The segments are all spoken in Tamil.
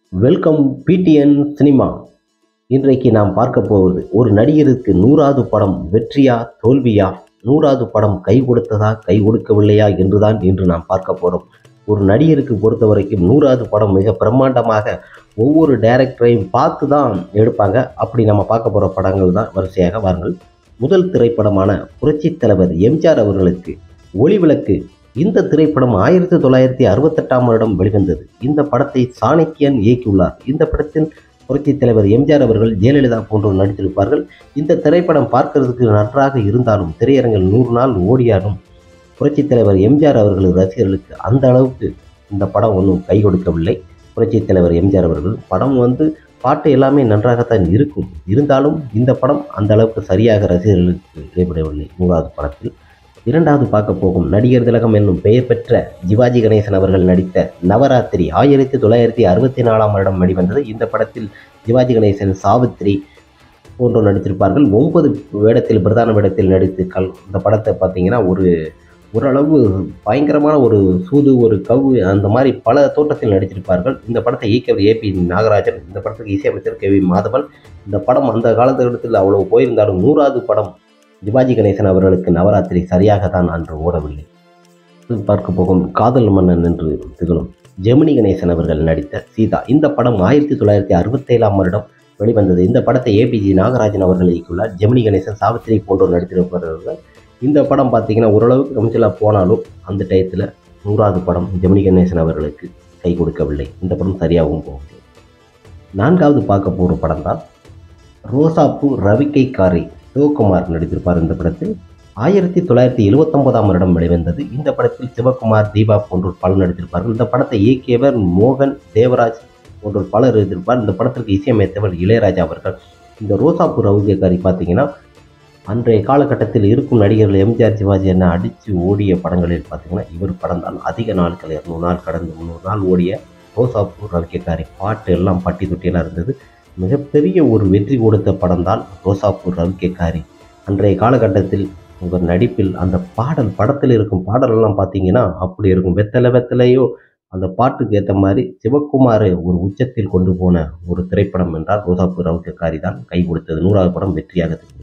வெல்கம் பிடிஎன் சினிமா இன்றைக்கு நாம் பார்க்க போவது ஒரு நடிகருக்கு நூறாவது படம் வெற்றியா தோல்வியா நூறாவது படம் கை கொடுத்ததா கை கொடுக்கவில்லையா என்றுதான் இன்று நாம் பார்க்க போகிறோம் ஒரு நடிகருக்கு பொறுத்த வரைக்கும் நூறாவது படம் மிக பிரம்மாண்டமாக ஒவ்வொரு டைரக்டரையும் பார்த்து தான் எடுப்பாங்க அப்படி நம்ம பார்க்க போகிற படங்கள் தான் வரிசையாக வாருங்கள் முதல் திரைப்படமான புரட்சித் தலைவர் எம்ஜிஆர் அவர்களுக்கு ஒளிவிளக்கு இந்த திரைப்படம் ஆயிரத்தி தொள்ளாயிரத்தி அறுபத்தெட்டாம் வருடம் வெளிவந்தது இந்த படத்தை சாணக்கியன் இயக்கியுள்ளார் இந்த படத்தில் புரட்சித் தலைவர் எம்ஜிஆர் அவர்கள் ஜெயலலிதா போன்றோர் நடித்திருப்பார்கள் இந்த திரைப்படம் பார்க்கிறதுக்கு நன்றாக இருந்தாலும் திரையரங்கில் நூறு நாள் ஓடியாடும் புரட்சித் தலைவர் எம்ஜிஆர் அவர்கள் ரசிகர்களுக்கு அந்த அளவுக்கு இந்த படம் ஒன்றும் கை கொடுக்கவில்லை புரட்சித் தலைவர் எம்ஜிஆர் அவர்கள் படம் வந்து பாட்டு எல்லாமே நன்றாகத்தான் இருக்கும் இருந்தாலும் இந்த படம் அந்த அளவுக்கு சரியாக ரசிகர்களுக்கு இடைபெறவில்லை நூறாவது படத்தில் இரண்டாவது பார்க்க போகும் நடிகர் திலகம் என்னும் பெயர் பெற்ற சிவாஜி கணேசன் அவர்கள் நடித்த நவராத்திரி ஆயிரத்தி தொள்ளாயிரத்தி அறுபத்தி நாலாம் வருடம் வெளிவந்தது இந்த படத்தில் சிவாஜி கணேசன் சாவித்ரி போன்றோர் நடித்திருப்பார்கள் ஒன்பது வேடத்தில் பிரதான வேடத்தில் நடித்து கல் இந்த படத்தை பார்த்தீங்கன்னா ஒரு ஓரளவு பயங்கரமான ஒரு சூது ஒரு கவு அந்த மாதிரி பல தோற்றத்தில் நடித்திருப்பார்கள் இந்த படத்தை இயக்கியவர் ஏபி நாகராஜன் இந்த படத்துக்கு இசையமைச்சர் கே வி மாதவன் இந்த படம் அந்த காலகட்டத்தில் அவ்வளவு போயிருந்தாலும் நூறாவது படம் சிவாஜி கணேசன் அவர்களுக்கு நவராத்திரி சரியாகத்தான் அன்று ஓடவில்லை பார்க்க போகும் காதல் மன்னன் என்று திகழும் ஜெமினி கணேசன் அவர்கள் நடித்த சீதா இந்த படம் ஆயிரத்தி தொள்ளாயிரத்தி அறுபத்தேழாம் வருடம் வெளிவந்தது இந்த படத்தை ஏபிஜி நாகராஜன் அவர்கள் இயக்கியுள்ளார் ஜெமினி கணேசன் சாவித்திரி போன்றோர் நடித்திருப்பார்கள் இந்த படம் பார்த்தீங்கன்னா ஓரளவுக்கு கமிச்சலாக போனாலும் அந்த டயத்தில் நூறாவது படம் ஜெமினி கணேசன் அவர்களுக்கு கை கொடுக்கவில்லை இந்த படம் சரியாகவும் போகவில்லை நான்காவது பார்க்க போகிற படம் தான் ரோசாப்பூ ரவிக்கை காரி சிவகுமார் நடித்திருப்பார் இந்த படத்தில் ஆயிரத்தி தொள்ளாயிரத்தி எழுவத்தொன்பதாம் வருடம் வெளிவந்தது இந்த படத்தில் சிவகுமார் தீபா போன்றோர் பலர் நடித்திருப்பார்கள் இந்த படத்தை இயக்கியவர் மோகன் தேவராஜ் போன்றோர் பலர் எழுதியிருப்பார் இந்த படத்திற்கு இசையமைத்தவர் இளையராஜா அவர்கள் இந்த ரோசாப்பூர் ரவுகேக்காரி பார்த்தீங்கன்னா அன்றைய காலகட்டத்தில் இருக்கும் நடிகர்கள் எம்ஜிஆர் சிவாஜி என்ன அடித்து ஓடிய படங்களில் பார்த்தீங்கன்னா இவர் படம் தான் அதிக நாட்கள் இரநூறு நாள் கடந்து முந்நூறு நாள் ஓடிய ரோசாப்பூர் ரவிக்கேக்காரி பாட்டு எல்லாம் பட்டி தொட்டியெல்லாம் இருந்தது மிகப்பெரிய ஒரு வெற்றி கொடுத்த படம் தான் ரோசாப்பூர் ரவிக்கேக்காரி அன்றைய காலகட்டத்தில் உங்கள் நடிப்பில் அந்த பாடல் படத்தில் இருக்கும் பாடலெல்லாம் பார்த்தீங்கன்னா அப்படி இருக்கும் வெத்தலை வெத்தலையோ அந்த பாட்டுக்கு ஏற்ற மாதிரி சிவகுமாரை ஒரு உச்சத்தில் கொண்டு போன ஒரு திரைப்படம் என்றால் ரோசாப்பூர் ரவுக்கக்காரி தான் கை கொடுத்தது நூறாவது படம் வெற்றியாக தெரிந்தது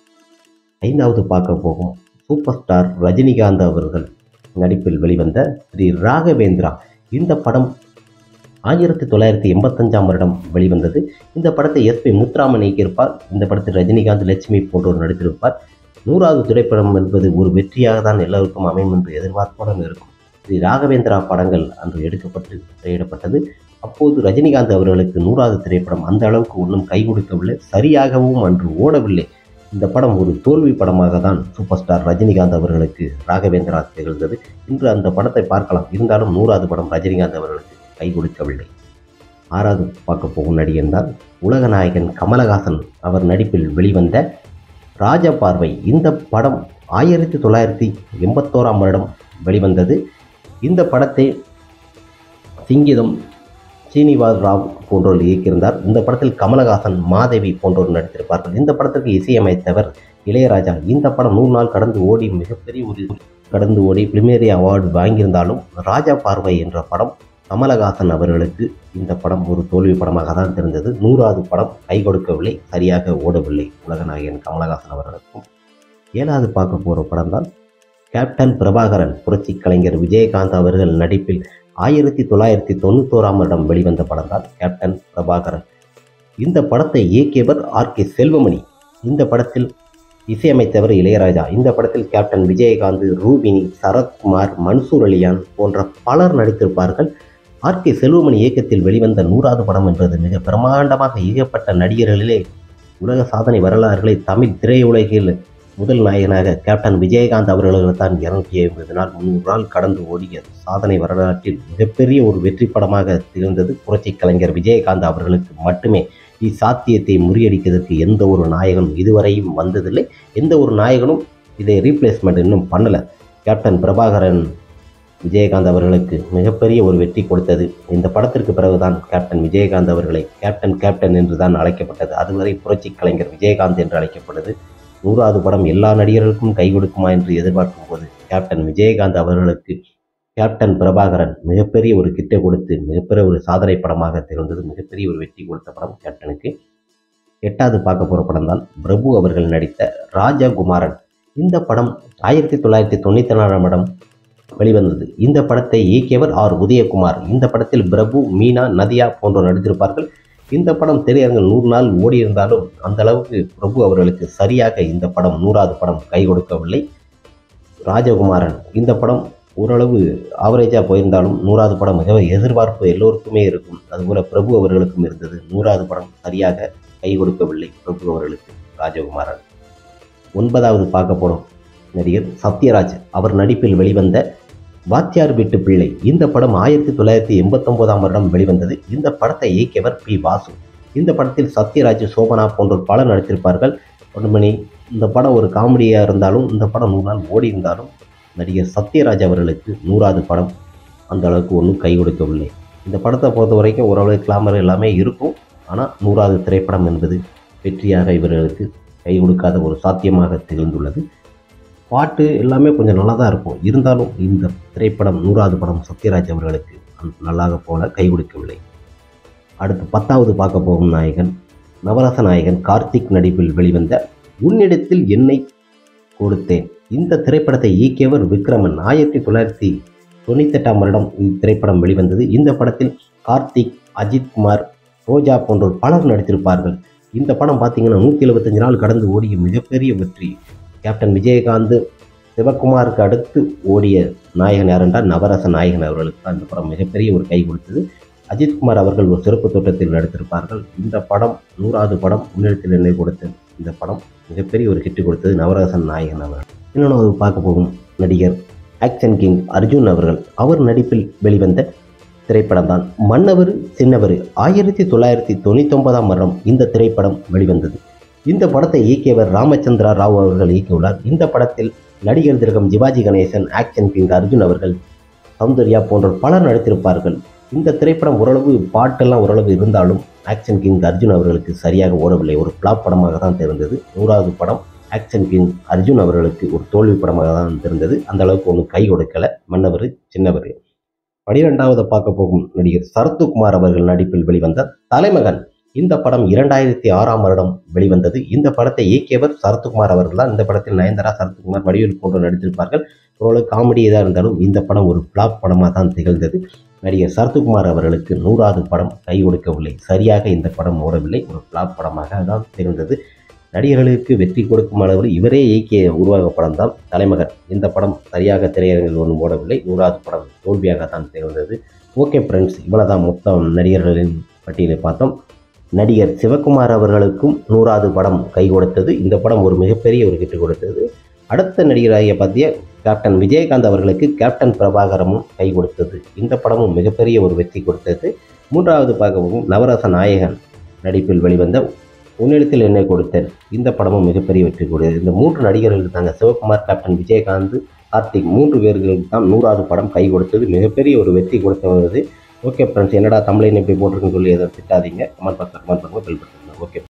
ஐந்தாவது பார்க்க போகும் சூப்பர் ஸ்டார் ரஜினிகாந்த் அவர்கள் நடிப்பில் வெளிவந்த ஸ்ரீ ராகவேந்திரா இந்த படம் ஆயிரத்தி தொள்ளாயிரத்தி எண்பத்தஞ்சாம் வருடம் வெளிவந்தது இந்த படத்தை எஸ்பி முத்துராமன் இயக்கியிருப்பார் இந்த படத்தில் ரஜினிகாந்த் லட்சுமி போன்றோர் நடித்திருப்பார் நூறாவது திரைப்படம் என்பது ஒரு வெற்றியாக தான் எல்லோருக்கும் அமையும் என்று எதிர்பார்ப்புடன் இருக்கும் ஸ்ரீ ராகவேந்திரா படங்கள் அன்று எடுக்கப்பட்டு திரையிடப்பட்டது அப்போது ரஜினிகாந்த் அவர்களுக்கு நூறாவது திரைப்படம் அந்த அளவுக்கு ஒன்றும் கை கொடுக்கவில்லை சரியாகவும் அன்று ஓடவில்லை இந்த படம் ஒரு தோல்வி படமாக தான் சூப்பர் ஸ்டார் ரஜினிகாந்த் அவர்களுக்கு ராகவேந்திரா திகழ்ந்தது இன்று அந்த படத்தை பார்க்கலாம் இருந்தாலும் நூறாவது படம் ரஜினிகாந்த் அவர்களுக்கு கை கொடுக்கவில்லை ஆறாவது பார்க்க போகும் நடிகன் தான் உலக நாயகன் கமலஹாசன் அவர் நடிப்பில் வெளிவந்த ராஜபார்வை இந்த படம் ஆயிரத்தி தொள்ளாயிரத்தி எண்பத்தோராம் வருடம் வெளிவந்தது இந்த படத்தை சிங்கிதம் சீனிவாஸ் ராவ் போன்றோர் இயக்கியிருந்தார் இந்த படத்தில் கமலஹாசன் மாதேவி போன்றோர் நடித்திருப்பார்கள் இந்த படத்திற்கு இசையமைத்தவர் இளையராஜா இந்த படம் நூறு நாள் கடந்து ஓடி மிகப்பெரிய ஒரு கடந்து ஓடி பிரிமேரி அவார்டு வாங்கியிருந்தாலும் ராஜா பார்வை என்ற படம் கமலஹாசன் அவர்களுக்கு இந்த படம் ஒரு தோல்வி படமாக தான் தெரிந்தது நூறாவது படம் கை கொடுக்கவில்லை சரியாக ஓடவில்லை உலகநாயகன் கமலஹாசன் அவர்களுக்கும் ஏழாவது பார்க்க போகிற படம் தான் கேப்டன் பிரபாகரன் புரட்சி கலைஞர் விஜயகாந்த் அவர்கள் நடிப்பில் ஆயிரத்தி தொள்ளாயிரத்தி தொண்ணூத்தோராம் வருடம் வெளிவந்த படம் தான் கேப்டன் பிரபாகரன் இந்த படத்தை இயக்கியவர் ஆர் கே செல்வமணி இந்த படத்தில் இசையமைத்தவர் இளையராஜா இந்த படத்தில் கேப்டன் விஜயகாந்த் ரூபினி சரத்குமார் மன்சூர் அலியான் போன்ற பலர் நடித்திருப்பார்கள் ஆர் கே செல்வமணி இயக்கத்தில் வெளிவந்த நூறாவது படம் என்பது மிக பிரமாண்டமாக இயக்கப்பட்ட நடிகர்களிலே உலக சாதனை வரலாறுகளை தமிழ் திரையுலகில் முதல் நாயகனாக கேப்டன் விஜயகாந்த் அவர்களுக்கு தான் இருநூற்றி ஐம்பது நாள் முந்நூறு நாள் கடந்து ஓடிய சாதனை வரலாற்றில் மிகப்பெரிய ஒரு வெற்றி படமாக திகழ்ந்தது புரட்சி கலைஞர் விஜயகாந்த் அவர்களுக்கு மட்டுமே இச்சாத்தியத்தை முறியடிக்கிறதுக்கு எந்த ஒரு நாயகனும் இதுவரையும் வந்ததில்லை எந்த ஒரு நாயகனும் இதை ரீப்ளேஸ்மெண்ட் இன்னும் பண்ணலை கேப்டன் பிரபாகரன் விஜயகாந்த் அவர்களுக்கு மிகப்பெரிய ஒரு வெற்றி கொடுத்தது இந்த படத்திற்கு பிறகுதான் கேப்டன் விஜயகாந்த் அவர்களை கேப்டன் கேப்டன் என்று தான் அழைக்கப்பட்டது அதுவரை புரட்சி கலைஞர் விஜயகாந்த் என்று அழைக்கப்பட்டது நூறாவது படம் எல்லா நடிகர்களுக்கும் கை கொடுக்குமா என்று எதிர்பார்க்கும் போது கேப்டன் விஜயகாந்த் அவர்களுக்கு கேப்டன் பிரபாகரன் மிகப்பெரிய ஒரு கிட்டை கொடுத்து மிகப்பெரிய ஒரு சாதனை படமாக திகழ்ந்தது மிகப்பெரிய ஒரு வெற்றி கொடுத்த படம் கேப்டனுக்கு எட்டாவது பார்க்க போகிற படம் தான் பிரபு அவர்கள் நடித்த ராஜகுமாரன் இந்த படம் ஆயிரத்தி தொள்ளாயிரத்தி தொண்ணூற்றி நாலாம் படம் வெளிவந்தது இந்த படத்தை இயக்கியவர் ஆர் உதயகுமார் இந்த படத்தில் பிரபு மீனா நதியா போன்றோர் நடித்திருப்பார்கள் இந்த படம் திரையரங்கில் நூறு நாள் ஓடியிருந்தாலும் அந்த அளவுக்கு பிரபு அவர்களுக்கு சரியாக இந்த படம் நூறாவது படம் கை கொடுக்கவில்லை ராஜகுமாரன் இந்த படம் ஓரளவு ஆவரேஜாக போயிருந்தாலும் நூறாவது படம் மிக எதிர்பார்ப்பு எல்லோருக்குமே இருக்கும் அதுபோல் பிரபு அவர்களுக்கும் இருந்தது நூறாவது படம் சரியாக கை கொடுக்கவில்லை பிரபு அவர்களுக்கு ராஜகுமாரன் ஒன்பதாவது பார்க்க போனோம் நடிகர் சத்யராஜ் அவர் நடிப்பில் வெளிவந்த வாத்தியார் வீட்டு பிள்ளை இந்த படம் ஆயிரத்தி தொள்ளாயிரத்தி எண்பத்தொம்போதாம் வருடம் வெளிவந்தது இந்த படத்தை இயக்கியவர் பி வாசு இந்த படத்தில் சத்யராஜ் சோபனா போன்றோர் பலர் நடித்திருப்பார்கள் ஒன்றுமணி இந்த படம் ஒரு காமெடியாக இருந்தாலும் இந்த படம் நூறு நாள் ஓடி இருந்தாலும் நடிகர் சத்யராஜ் அவர்களுக்கு நூறாவது படம் அந்த அளவுக்கு ஒன்றும் கை கொடுக்கவில்லை இந்த படத்தை பொறுத்த வரைக்கும் ஓரளவு கிளாமர் எல்லாமே இருக்கும் ஆனால் நூறாவது திரைப்படம் என்பது வெற்றியாக இவர்களுக்கு கை கொடுக்காத ஒரு சாத்தியமாக திகழ்ந்துள்ளது பாட்டு எல்லாமே கொஞ்சம் நல்லா தான் இருக்கும் இருந்தாலும் இந்த திரைப்படம் நூறாவது படம் சத்யராஜ் அவர்களுக்கு நல்லாக போல கை கொடுக்கவில்லை அடுத்து பத்தாவது பார்க்க போகும் நாயகன் நவரச நாயகன் கார்த்திக் நடிப்பில் வெளிவந்த உன்னிடத்தில் என்னை கொடுத்தேன் இந்த திரைப்படத்தை இயக்கியவர் விக்ரமன் ஆயிரத்தி தொள்ளாயிரத்தி தொண்ணூத்தெட்டாம் வருடம் இத்திரைப்படம் வெளிவந்தது இந்த படத்தில் கார்த்திக் அஜித் குமார் ரோஜா போன்றோர் பலர் நடித்திருப்பார்கள் இந்த படம் பார்த்தீங்கன்னா நூற்றி எழுபத்தஞ்சு நாள் கடந்து ஓடிய மிகப்பெரிய வெற்றி கேப்டன் விஜயகாந்த் சிவகுமாருக்கு அடுத்து ஓடிய நாயகன் யாரென்றால் நவரச நாயகன் அவர்களுக்கு தான் இந்த படம் மிகப்பெரிய ஒரு கை கொடுத்தது அஜித்குமார் அவர்கள் ஒரு சிறப்பு தோட்டத்தில் நடித்திருப்பார்கள் இந்த படம் நூறாவது படம் முன்னெடுத்தில் என்னை கொடுத்தது இந்த படம் மிகப்பெரிய ஒரு ஹிட் கொடுத்தது நவரசன் நாயகன் அவர்கள் இன்னொன்று அது பார்க்க போகும் நடிகர் ஆக்ஷன் கிங் அர்ஜுன் அவர்கள் அவர் நடிப்பில் வெளிவந்த திரைப்படம் தான் மன்னவர் சின்னவர் ஆயிரத்தி தொள்ளாயிரத்தி தொண்ணூத்தொன்பதாம் வருடம் இந்த திரைப்படம் வெளிவந்தது இந்த படத்தை இயக்கியவர் ராமச்சந்திரா ராவ் அவர்கள் இயக்கியுள்ளார் இந்த படத்தில் நடிகர் திலகம் சிவாஜி கணேசன் ஆக்ஷன் கிங் அர்ஜுன் அவர்கள் சௌந்தர்யா போன்றோர் பலர் நடித்திருப்பார்கள் இந்த திரைப்படம் ஓரளவு பாட்டெல்லாம் ஓரளவு இருந்தாலும் ஆக்ஷன் கிங் அர்ஜுன் அவர்களுக்கு சரியாக ஓடவில்லை ஒரு ஃப்ளாப் படமாக தான் தெரிந்தது நூறாவது படம் ஆக்ஷன் கிங் அர்ஜுன் அவர்களுக்கு ஒரு தோல்வி படமாக தான் தெரிந்தது அந்த அளவுக்கு ஒன்றும் கை கொடுக்கல மன்னவர் சின்னவர் பனிரெண்டாவது பார்க்க போகும் நடிகர் சரத்குமார் அவர்கள் நடிப்பில் வெளிவந்த தலைமகன் இந்த படம் இரண்டாயிரத்தி ஆறாம் வருடம் வெளிவந்தது இந்த படத்தை இயக்கியவர் சரத்குமார் அவர்கள் தான் இந்த படத்தில் நயன்தாரா சரத்குமார் வடிவேல் போன்ற நடித்திருப்பார்கள் ஓரளவு காமெடி எதாக இருந்தாலும் இந்த படம் ஒரு ஃப்ளாப் படமாக தான் திகழ்ந்தது நடிகர் சரத்குமார் அவர்களுக்கு நூறாவது படம் கை கொடுக்கவில்லை சரியாக இந்த படம் ஓடவில்லை ஒரு ஃப்ளாப் படமாக தான் திகழ்ந்தது நடிகர்களுக்கு வெற்றி கொடுக்கும் அளவில் இவரே இயக்கிய உருவாக படம் தான் தலைமகன் இந்த படம் சரியாக திரையரங்கில் ஒன்றும் ஓடவில்லை நூறாவது படம் தோல்வியாக தான் திகழ்ந்தது ஓகே ஃப்ரெண்ட்ஸ் இவ்வளோ தான் மொத்தம் நடிகர்களின் பட்டியலை பார்த்தோம் நடிகர் சிவகுமார் அவர்களுக்கும் நூறாவது படம் கை கொடுத்தது இந்த படம் ஒரு மிகப்பெரிய ஒரு கிட்டு கொடுத்தது அடுத்த நடிகராகிய பார்த்திய கேப்டன் விஜயகாந்த் அவர்களுக்கு கேப்டன் பிரபாகரமும் கை கொடுத்தது இந்த படமும் மிகப்பெரிய ஒரு வெற்றி கொடுத்தது மூன்றாவது பார்க்கவும் நவரச நாயகன் நடிப்பில் வெளிவந்த உன்னிடத்தில் என்னை கொடுத்தேன் இந்த படமும் மிகப்பெரிய வெற்றி கொடுத்தது இந்த மூன்று நடிகர்களுக்கு தாங்க சிவகுமார் கேப்டன் விஜயகாந்த் கார்த்திக் மூன்று பேர்களுக்கு தான் நூறாவது படம் கை கொடுத்தது மிகப்பெரிய ஒரு வெற்றி கொடுத்தது ஓகே ஃப்ரெண்ட்ஸ் என்னடா தமிழின் இப்படி போட்டிருக்குன்னு சொல்லி எதை திட்டாதீங்க கமெண்ட் பாக்ஸில் கமெண்ட் பண்ணுங்கள் பில் பண்ணுங்கள் ஓகே